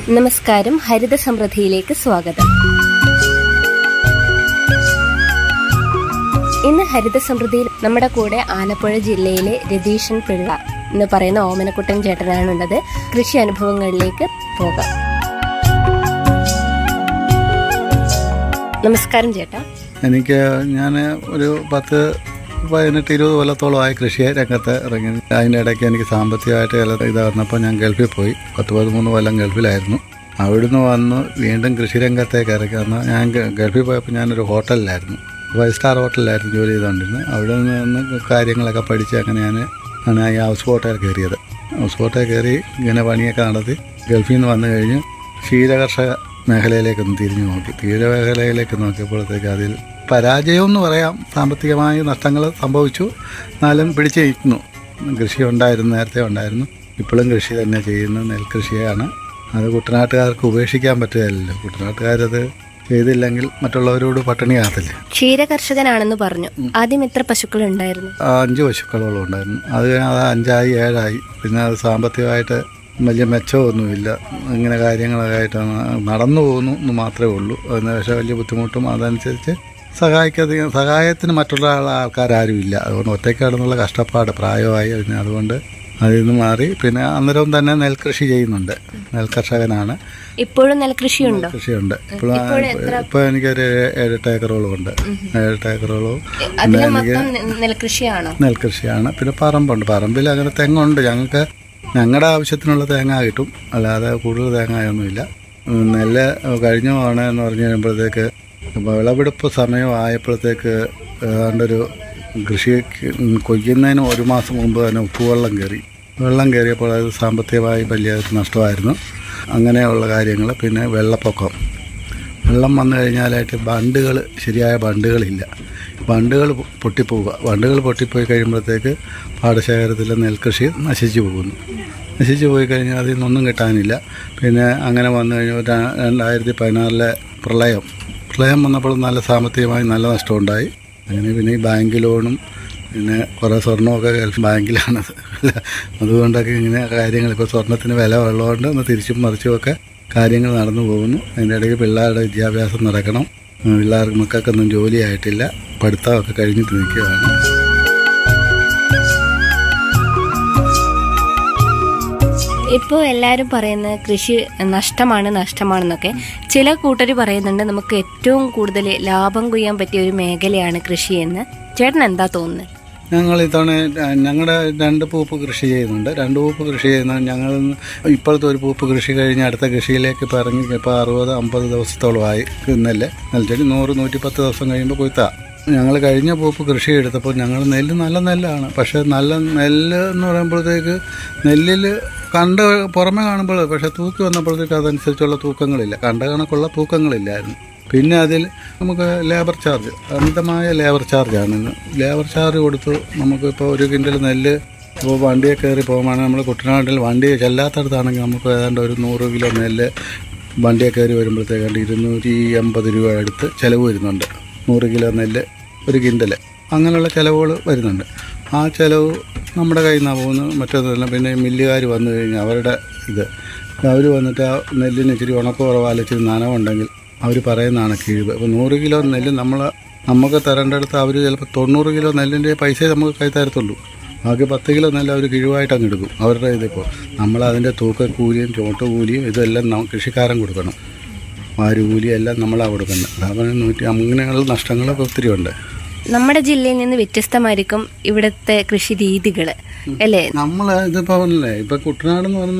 നമസ്കാരം ഹരിത സമൃദ്ധിയിലേക്ക് സ്വാഗതം ഇന്ന് ഹരിത സമൃദ്ധിയിൽ നമ്മുടെ കൂടെ ആലപ്പുഴ ജില്ലയിലെ രതീഷൻ പിള്ള എന്ന് പറയുന്ന ഓമനക്കുട്ടൻ ചേട്ടനാണുള്ളത് കൃഷി അനുഭവങ്ങളിലേക്ക് പോകാം നമസ്കാരം ചേട്ടാ എനിക്ക് ഞാൻ ഒരു പത്ത് പതിനെട്ട് ഇരുപത് കൊല്ലത്തോളമായി കൃഷി രംഗത്ത് ഇറങ്ങി അതിൻ്റെ ഇടയ്ക്ക് എനിക്ക് സാമ്പത്തികമായിട്ട് ചില ഇത് വന്നപ്പോൾ ഞാൻ ഗൾഫിൽ പോയി പത്ത് പതിമൂന്ന് കൊല്ലം ഗൾഫിലായിരുന്നു അവിടുന്ന് വന്ന് വീണ്ടും കൃഷി രംഗത്തേക്ക് ഇറങ്ങി വന്ന് ഞാൻ ഗ- ഗൾഫിൽ പോയപ്പോൾ ഞാനൊരു ഹോട്ടലിലായിരുന്നു ഫൈവ് സ്റ്റാർ ഹോട്ടലിലായിരുന്നു ജോലി ചെയ്തുകൊണ്ടിരുന്നത് അവിടെ നിന്ന് കാര്യങ്ങളൊക്കെ പഠിച്ച് അങ്ങനെ ഞാൻ ആണ് ഈ ഹൗസ് ബോട്ടിൽ കയറിയത് ഹൗസ് ബോട്ടിൽ കയറി ഇങ്ങനെ പണിയൊക്കെ നടത്തി ഗൾഫിൽ നിന്ന് വന്നു കഴിഞ്ഞ് ക്ഷീരകർഷക മേഖലയിലേക്കൊന്ന് തിരിഞ്ഞു നോക്കി ക്ഷീരമേഖലയിലേക്ക് നോക്കിയപ്പോഴത്തേക്ക് അതിൽ പരാജയം എന്ന് പറയാം സാമ്പത്തികമായി നഷ്ടങ്ങൾ സംഭവിച്ചു എന്നാലും പിടിച്ചു നിൽക്കുന്നു കൃഷി ഉണ്ടായിരുന്നു നേരത്തെ ഉണ്ടായിരുന്നു ഇപ്പോഴും കൃഷി തന്നെ ചെയ്യുന്നു നെൽകൃഷിയാണ് അത് കുട്ടനാട്ടുകാർക്ക് ഉപേക്ഷിക്കാൻ പറ്റുകയല്ലോ കുട്ടനാട്ടുകാരത് ചെയ്തില്ലെങ്കിൽ മറ്റുള്ളവരോട് പട്ടിണി ആകത്തില്ലേ ക്ഷീര കർഷകനാണെന്ന് പറഞ്ഞു ആദ്യം എത്ര പശുക്കൾ ഉണ്ടായിരുന്നു ആ അഞ്ച് പശുക്കളോളം ഉണ്ടായിരുന്നു അത് കഴിഞ്ഞ് അത് അഞ്ചായി ഏഴായി പിന്നെ അത് സാമ്പത്തികമായിട്ട് വലിയ മെച്ചമൊന്നുമില്ല ഇങ്ങനെ കാര്യങ്ങളൊക്കെ ആയിട്ട് നടന്നു പോകുന്നു എന്ന് മാത്രമേ ഉള്ളൂ അതിന് പക്ഷേ വലിയ ബുദ്ധിമുട്ടും അതനുസരിച്ച് സഹായിക്കാതെ സഹായത്തിന് മറ്റുള്ള ആൾ- ആൾക്കാരാരുമില്ല അതുകൊണ്ട് ഒറ്റയ്ക്ക് കിടന്നുള്ള കഷ്ടപ്പാട് പ്രായമായി പിന്നെ അതുകൊണ്ട് അതിൽ നിന്ന് മാറി പിന്നെ അന്നേരവും തന്നെ നെൽകൃഷി ചെയ്യുന്നുണ്ട് നെൽകർഷകനാണ് ഇപ്പോഴും നെൽകൃഷിയുണ്ടോ കൃഷിയുണ്ട് ഇപ്പോൾ ഇപ്പോൾ എനിക്കൊരു ഏഴെട്ട് ഏക്കറോളം ഉണ്ട് ഏഴെട്ട് ഏക്കറോളം അതിൽ മൊത്തം നെ- നെൽകൃഷിയാണോ നെൽകൃഷിയാണ് പിന്നെ പറമ്പുണ്ട് പറമ്പിൽ അങ്ങനെ തെങ്ങുണ്ട് ഞങ്ങൾക്ക് ഞങ്ങളുടെ ആവശ്യത്തിനുള്ള തേങ്ങ കിട്ടും അല്ലാതെ കൂടുതൽ തേങ്ങയൊന്നുമില്ല ഉം, നെല്ല് കഴിഞ്ഞ തവണ എന്ന് പറഞ്ഞു കഴിയുമ്പോഴത്തേക്ക് വിളവെടുപ്പ് സമയം ആയപ്പോഴത്തേക്ക് ഏതാണ്ടൊരു കൃഷി കൊയ്യുന്നതിന് ഒരു മാസം മുമ്പ് തന്നെ ഉപ്പുവെള്ളം കയറി വെള്ളം കയറിയപ്പോൾ അത് സാമ്പത്തികമായി വലിയ ഒരു നഷ്ടമായിരുന്നു അങ്ങനെയുള്ള കാര്യങ്ങൾ പിന്നെ വെള്ളപ്പൊക്കം വെള്ളം വന്നു കഴിഞ്ഞാലായിട്ട് ബണ്ടുകൾ ശരിയായ ബണ്ടുകളില്ല ബണ്ടുകൾ പൊട്ടിപ്പോവുക ബണ്ടുകൾ പൊട്ടിപ്പോയി കഴിയുമ്പോഴത്തേക്ക് പാടശേഖരത്തിലെ നെൽകൃഷി നശിച്ചു പോകുന്നു നശിച്ചു പോയി കഴിഞ്ഞാൽ അതിൽ നിന്നൊന്നും കിട്ടാനില്ല പിന്നെ അങ്ങനെ വന്നു കഴിഞ്ഞാൽ ര- രണ്ടായിരത്തി പതിനാറിലെ പ്രളയം പ്രളയം വന്നപ്പോൾ നല്ല സാമ്പത്തികമായി നല്ല നഷ്ടമുണ്ടായി അങ്ങനെ പിന്നെ ഈ ബാങ്ക് ലോണും പിന്നെ കുറേ സ്വർണ്ണമൊക്കെ ഗൾഫ് ബാങ്കിലാണ് അതുകൊണ്ടൊക്കെ ഇങ്ങനെ കാര്യങ്ങൾ ഇപ്പോൾ സ്വർണ്ണത്തിന് വില ഉള്ളതുകൊണ്ട് ഒന്ന് തിരിച്ചും മറിച്ചുമൊക്കെ കാര്യങ്ങൾ നടന്നു പോകുന്നു അതിൻ്റെ ഇടയ്ക്ക് പിള്ളേരുടെ വിദ്യാഭ്യാസം നടക്കണം ഉം, പിള്ളേർക്ക് മക്കൾക്കൊന്നും ജോലിയായിട്ടില്ല പഠിത്തമൊക്കെ കഴിഞ്ഞിട്ട് നിൽക്കുകയാണ് ഇപ്പോൾ എല്ലാവരും പറയുന്നത് കൃഷി നഷ്ടമാണ് നഷ്ടമാണെന്നൊക്കെ ചില കൂട്ടർ പറയുന്നുണ്ട് നമുക്ക് ഏറ്റവും കൂടുതൽ ലാഭം കൊയ്യാൻ പറ്റിയ ഒരു മേഖലയാണ് കൃഷി എന്ന് ചേട്ടൻ എന്താ തോന്നുന്നത് ഞങ്ങൾ ഇത്തവണ ഞങ്ങളുടെ രണ്ട് പൂപ്പ് കൃഷി ചെയ്യുന്നുണ്ട് രണ്ട് പൂപ്പ് കൃഷി ചെയ്യുന്ന ഞങ്ങൾ ഇപ്പോഴത്തെ ഒരു പൂപ്പ് കൃഷി കഴിഞ്ഞ് അടുത്ത കൃഷിയിലേക്ക് ഇപ്പോൾ ഇറങ്ങി ഇപ്പോൾ അറുപത് അമ്പത് ദിവസത്തോളമായി നെല്ല് നെൽച്ചെടി നൂറ് നൂറ്റിപ്പത്ത് ദിവസം കഴിയുമ്പോൾ കൊയ്ത്താ ഞങ്ങൾ കഴിഞ്ഞ പൂപ്പ് കൃഷി എടുത്തപ്പോൾ ഞങ്ങൾ നെല്ല് നല്ല നെല്ലാണ് പക്ഷേ നല്ല നെല്ല് എന്ന് പറയുമ്പോഴത്തേക്ക് നെല്ലിൽ കണ്ട് പുറമെ കാണുമ്പോൾ പക്ഷേ തൂക്കി വന്നപ്പോഴത്തേക്ക് അതനുസരിച്ചുള്ള തൂക്കങ്ങളില്ല കണ്ട കണക്കുള്ള തൂക്കങ്ങളില്ലായിരുന്നു പിന്നെ അതിൽ നമുക്ക് ലേബർ ചാർജ് അമിതമായ ലേബർ ചാർജാണ് ഇന്ന് ലേബർ ചാർജ് കൊടുത്ത് നമുക്കിപ്പോൾ ഒരു കിൻഡൽ നെല്ല് ഇപ്പോൾ വണ്ടിയെ കയറി പോകുമ്പോൾ നമ്മൾ കുട്ടനാട്ടിൽ വണ്ടി ചെല്ലാത്തടത്താണെങ്കിൽ നമുക്ക് ഏതാണ്ട് ഒരു നൂറ് കിലോ നെല്ല് വണ്ടിയെ കയറി വരുമ്പോഴത്തേക്കാണ്ട് ഇരുന്നൂറ്റി എൺപത് രൂപ അടുത്ത് ചിലവ് വരുന്നുണ്ട് നൂറ് കിലോ നെല്ല് ഒരു കിൻഡൽ അങ്ങനെയുള്ള ചിലവുകൾ വരുന്നുണ്ട് ആ ചിലവ് നമ്മുടെ കയ്യിൽ നിന്നാണ് പോകുന്നത് മറ്റൊന്നുമില്ല പിന്നെ മില്ലുകാർ വന്നു കഴിഞ്ഞാൽ അവരുടെ ഇത് അവർ വന്നിട്ട് ആ നെല്ലിന് ഇച്ചിരി ഉണക്ക് കുറവാല ഇച്ചിരി നനവുണ്ടെങ്കിൽ അവർ പറയുന്നതാണ് കിഴിവ് അപ്പോൾ നൂറ് കിലോ നെല്ല് നമ്മൾ നമുക്ക് തരേണ്ടടുത്ത് അവർ ചിലപ്പോൾ തൊണ്ണൂറ് കിലോ നെല്ലിൻ്റെ പൈസ നമുക്ക് കൈ തരത്തുള്ളൂ ബാക്കി പത്ത് കിലോ നെല്ല് അവർ കിഴിവായിട്ട് അങ്ങ് എടുക്കും അവരുടെ ഇതിപ്പോൾ നമ്മൾ അതിൻ്റെ തൂക്കക്കൂലിയും ചോട്ടുകൂലിയും ഇതെല്ലാം നം- കൃഷിക്കാരൻ കൊടുക്കണം വാരുകൂലി എല്ലാം നമ്മളാണ് കൊടുക്കുന്നത് അതാണ് നൂറ്റി അങ്ങനെയുള്ള നഷ്ടങ്ങളൊക്കെ ഒത്തിരി ഉണ്ട് നമ്മുടെ ജില്ലയിൽ നിന്ന് വ്യത്യസ്തമായിരിക്കും ഇവിടുത്തെ കൃഷി രീതികൾ അല്ലേ നമ്മൾ ഇതിപ്പോൾ പറഞ്ഞില്ലേ ഇപ്പം കുട്ടനാട് എന്ന് പറഞ്ഞ